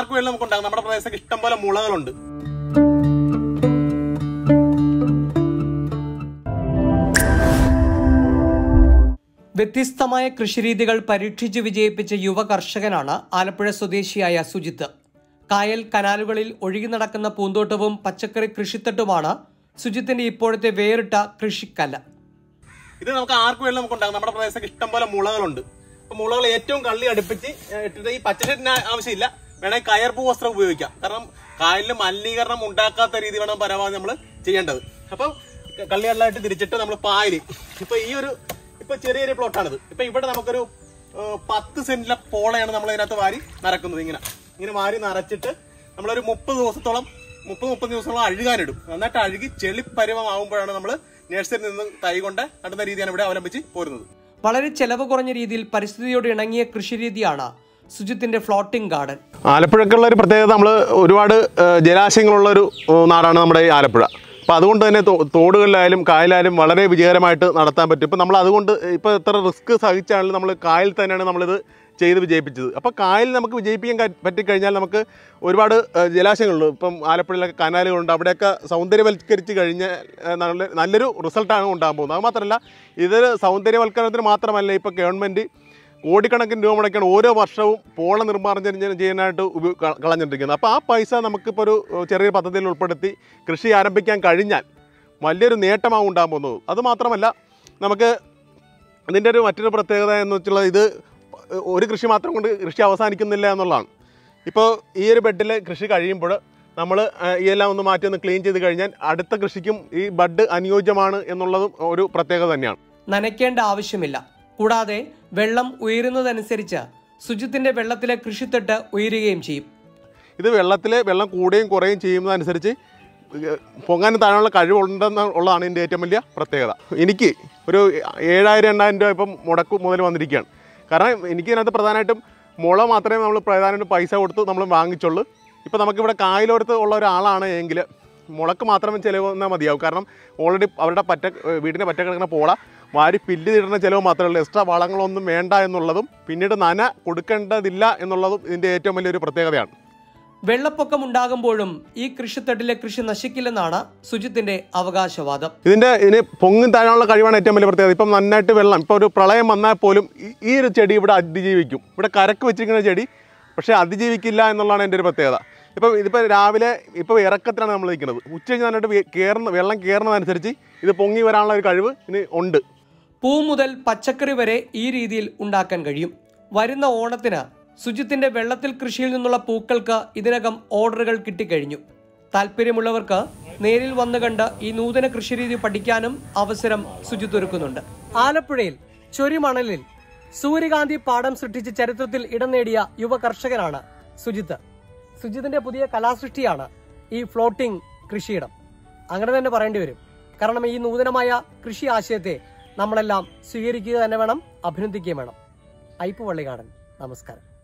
ആർക്ക് വേണമെങ്കിലും നമുക്ക് ഉണ്ടാകും നമ്മുടെ പ്രദേശത്ത് ഇഷ്ടം പോലെ മുളകളുണ്ട് വ്യത്യസ്തമായ കൃഷിരീതികൾ പരീക്ഷിച്ച് വിജയിപ്പിച്ച യുവ കർഷകനാണ് ആലപ്പുഴ സ്വദേശിയായ സുജിത്ത് കായൽ കനാലുകളിൽ ഒഴുകി നടക്കുന്ന പൂന്തോട്ടവും പച്ചക്കറി കൃഷിത്തട്ടുമാണ് സുജിത്തിന്റെ ഇപ്പോഴത്തെ വേറിട്ട കൃഷിക്കല ഇത് നമുക്ക് ആർക്ക് വേണമെങ്കിലും നമുക്ക് ഉണ്ടാകും നമ്മുടെ പ്രദേശത്ത് ഇഷ്ടം പോലെ മുളകളുണ്ട് അപ്പൊ മുളകൾ ഏറ്റവും കള്ളി അടുപ്പിച്ച് ഏഹ്, ഇട്ടിട്ട് ഈ പച്ചഷെഡിന് ആവശ്യമില്ല വേണമെങ്കിൽ കയർപ്പ് വസ്ത്രം ഉപയോഗിക്കാം കാരണം കായലിന് മലിനീകരണം ഉണ്ടാക്കാത്ത രീതി വേണം പരമാവധി നമ്മൾ ചെയ്യേണ്ടത് അപ്പം കള്ളി കള്ളായിട്ട് തിരിച്ചിട്ട് നമ്മൾ പായല് ഇപ്പൊ ഈ ഒരു ഇപ്പൊ ചെറിയൊരു പ്ലോട്ടാണിത് ഇപ്പൊ ഇവിടെ നമുക്കൊരു ഏഹ്, പത്ത് സെന്റിലെ പോളയാണ് നമ്മൾ ഇതിനകത്ത് വാരി നരക്കുന്നത് ഇങ്ങനെ ഇങ്ങനെ വാരി നരച്ചിട്ട് നമ്മളൊരു മുപ്പത് ദിവസത്തോളം മുപ്പത് മുപ്പത് ദിവസത്തോളം അഴുകാനിടും നന്നായിട്ട് അഴുകി ചെളിപ്പരുവമാകുമ്പോഴാണ് നമ്മൾ നഴ്സറിയിൽ നിന്ന് തൈ കൊണ്ട് നടുന്ന രീതിയാണ് ഇവിടെ അവലംബിച്ച് പോരുന്നത് വളരെ ചെലവ് കുറഞ്ഞ രീതിയിൽ പരിസ്ഥിതിയോട് ഇണങ്ങിയ കൃഷിരീതിയാണ് സുജിത്തിന്റെ ഫ്ലോട്ടിംഗ് ഗാർഡൻ ആലപ്പുഴക്കുള്ള ഒരു പ്രത്യേകത നമ്മൾ ഒരുപാട് ഏഹ്, ജലാശയങ്ങളുള്ള ഒരു ഏഹ്, നാടാണ് നമ്മുടെ ഈ ആലപ്പുഴ അപ്പോൾ അതുകൊണ്ട് തന്നെ തോ- തോടുകളിലായാലും കായലായാലും വളരെ വിജയകരമായിട്ട് നടത്താൻ പറ്റും ഇപ്പം നമ്മൾ അതുകൊണ്ട് ഇപ്പോൾ എത്ര റിസ്ക് സഹിച്ചാണെങ്കിലും നമ്മൾ കായൽ തന്നെയാണ് നമ്മളിത് ചെയ്ത് വിജയിപ്പിച്ചത് അപ്പോൾ കായൽ നമുക്ക് വിജയിപ്പിക്കാൻ ക- പറ്റിക്കഴിഞ്ഞാൽ നമുക്ക് ഒരുപാട് ഏഹ്, ജലാശയങ്ങളുണ്ട് ഇപ്പം ആലപ്പുഴയിലൊക്കെ കനാലുകളുണ്ട് അവിടെയൊക്കെ സൗന്ദര്യവൽക്കരിച്ച് കഴിഞ്ഞ് ഏഹ്, നല്ല നല്ലൊരു റിസൾട്ടാണ് ഉണ്ടാകാൻ പോകുന്നത് അത് മാത്രമല്ല ഇതൊരു സൗന്ദര്യവൽക്കരണത്തിന് മാത്രമല്ല ഇപ്പോൾ ഗവൺമെൻറ് കോടിക്കണക്കിന് രൂപ മുടക്കിയാണ് ഓരോ വർഷവും പോള നിർമ്മാർജ്ജനം ചെയ്യാനായിട്ട് ഉപ ക- കളഞ്ഞിട്ടിരിക്കുന്നത് അപ്പോൾ ആ പൈസ നമുക്കിപ്പോൾ ഒരു ചെറിയ പദ്ധതിയിൽ ഉൾപ്പെടുത്തി കൃഷി ആരംഭിക്കാൻ കഴിഞ്ഞാൽ വലിയൊരു നേട്ടമാവും ഉണ്ടാകാൻ പോകുന്നത് അത് മാത്രമല്ല നമുക്ക് ഇതിൻ്റെ ഒരു മറ്റൊരു പ്രത്യേകത എന്ന് വെച്ചുള്ള ഇത് ഒരു കൃഷി മാത്രം കൊണ്ട് കൃഷി അവസാനിക്കുന്നില്ല എന്നുള്ളതാണ് ഇപ്പോൾ ഈ ഒരു ബെഡിൽ കൃഷി കഴിയുമ്പോൾ നമ്മൾ ഇതെല്ലാം ഒന്ന് മാറ്റി ഒന്ന് ക്ലീൻ ചെയ്ത് കഴിഞ്ഞാൽ അടുത്ത കൃഷിക്കും ഈ ബഡ് അനുയോജ്യമാണ് എന്നുള്ളതും ഒരു പ്രത്യേകത തന്നെയാണ് നനയ്ക്കേണ്ട ആവശ്യമില്ല കൂടാതെ വെള്ളം ഉയരുന്നതനുസരിച്ച് സുജിത്തിന്റെ വെള്ളത്തിലെ കൃഷിത്തട്ട് ഉയരുകയും ചെയ്യും ഇത് വെള്ളത്തിൽ വെള്ളം കൂടുകയും കുറയുകയും ചെയ്യുന്നതനുസരിച്ച് പൊങ്ങാനും താഴെയുള്ള കഴിവുണ്ടെന്ന് ഉള്ളതാണ് ഇതിൻ്റെ ഏറ്റവും വലിയ പ്രത്യേകത എനിക്ക് ഒരു ഏഴായിരം എണ്ണായിരം രൂപ ഇപ്പം മുടക്ക് മുതൽ വന്നിരിക്കുകയാണ് കാരണം എനിക്ക് ഇതിനകത്ത് പ്രധാനമായിട്ടും മുള മാത്രമേ നമ്മൾ പ്രധാനമായിട്ടും പൈസ കൊടുത്ത് നമ്മൾ വാങ്ങിച്ചുള്ളൂ ഇപ്പോൾ നമുക്കിവിടെ കായലോരത്ത് ഉള്ള ഒരാളാണ് എങ്കിൽ മുളക്ക് മാത്രമേ ചിലവ് വന്നാൽ മതിയാവും കാരണം ഓൾറെഡി അവരുടെ പറ്റ വീടിൻ്റെ പറ്റ കിടക്കുന്ന പോള വാരി പില്ല് തീടുന്ന ചിലവ് മാത്രമേ ഉള്ളൂ എക്സ്ട്രാ വളങ്ങളൊന്നും വേണ്ട എന്നുള്ളതും പിന്നീട് നന കൊടുക്കേണ്ടതില്ല എന്നുള്ളതും ഇതിൻ്റെ ഏറ്റവും വലിയൊരു പ്രത്യേകതയാണ് വെള്ളപ്പൊക്കം ഉണ്ടാകുമ്പോഴും ഈ കൃഷിത്തട്ടിലെ കൃഷി നശിക്കില്ലെന്നാണ് സുജിത്തിന്റെ അവകാശവാദം ഇതിന്റെ ഇതിന് പൊങ്ങും താഴാനുള്ള കഴിവാണ് ഏറ്റവും വലിയ പ്രത്യേകത ഇപ്പം നന്നായിട്ട് വെള്ളം ഇപ്പോൾ ഒരു പ്രളയം വന്നാൽ പോലും ഈ- ഈ ഒരു ചെടി ഇവിടെ അതിജീവിക്കും ഇവിടെ കരക്ക് വെച്ചിരിക്കുന്ന ചെടി പക്ഷേ അതിജീവിക്കില്ല എന്നുള്ളതാണ് എൻ്റെ ഒരു പ്രത്യേകത ഇപ്പം ഇതിപ്പോൾ രാവിലെ ഇപ്പോൾ ഇറക്കത്തിലാണ് നമ്മൾ നിൽക്കുന്നത് ഉച്ച കഴിഞ്ഞ് നന്നായിട്ട് വെ- കയറുന്ന വെള്ളം കയറുന്നതനുസരിച്ച് ഇത് പൊങ്ങി വരാനുള്ള ഒരു കഴിവ് ഇതിന് ഉണ്ട് പൂ മുതൽ പച്ചക്കറി വരെ ഈ രീതിയിൽ ഉണ്ടാക്കാൻ കഴിയും വരുന്ന ഓണത്തിന് സുജിത്തിന്റെ വെള്ളത്തിൽ കൃഷിയിൽ നിന്നുള്ള പൂക്കൾക്ക് ഇതിനകം ഓർഡറുകൾ കിട്ടിക്കഴിഞ്ഞു താല്പര്യമുള്ളവർക്ക് നേരിൽ വന്നു കണ്ട് ഈ നൂതന കൃഷിരീതി പഠിക്കാനും അവസരം സുജിത്ത് ഒരുക്കുന്നുണ്ട് ആലപ്പുഴയിൽ ചൊരിമണലിൽ സൂര്യകാന്തി പാടം സൃഷ്ടിച്ച് ചരിത്രത്തിൽ ഇടം നേടിയ യുവ കർഷകനാണ് സുജിത്ത് സുജിത്തിന്റെ പുതിയ കലാസൃഷ്ടിയാണ് ഈ ഫ്ലോട്ടിംഗ് കൃഷിയിടം അങ്ങനെ തന്നെ പറയേണ്ടി വരും കാരണം ഈ നൂതനമായ കൃഷി ആശയത്തെ നമ്മളെല്ലാം സ്വീകരിക്കുക തന്നെ വേണം അഭിനന്ദിക്കുകയും വേണം ഐപ്പ് വള്ളികാടൻ നമസ്കാരം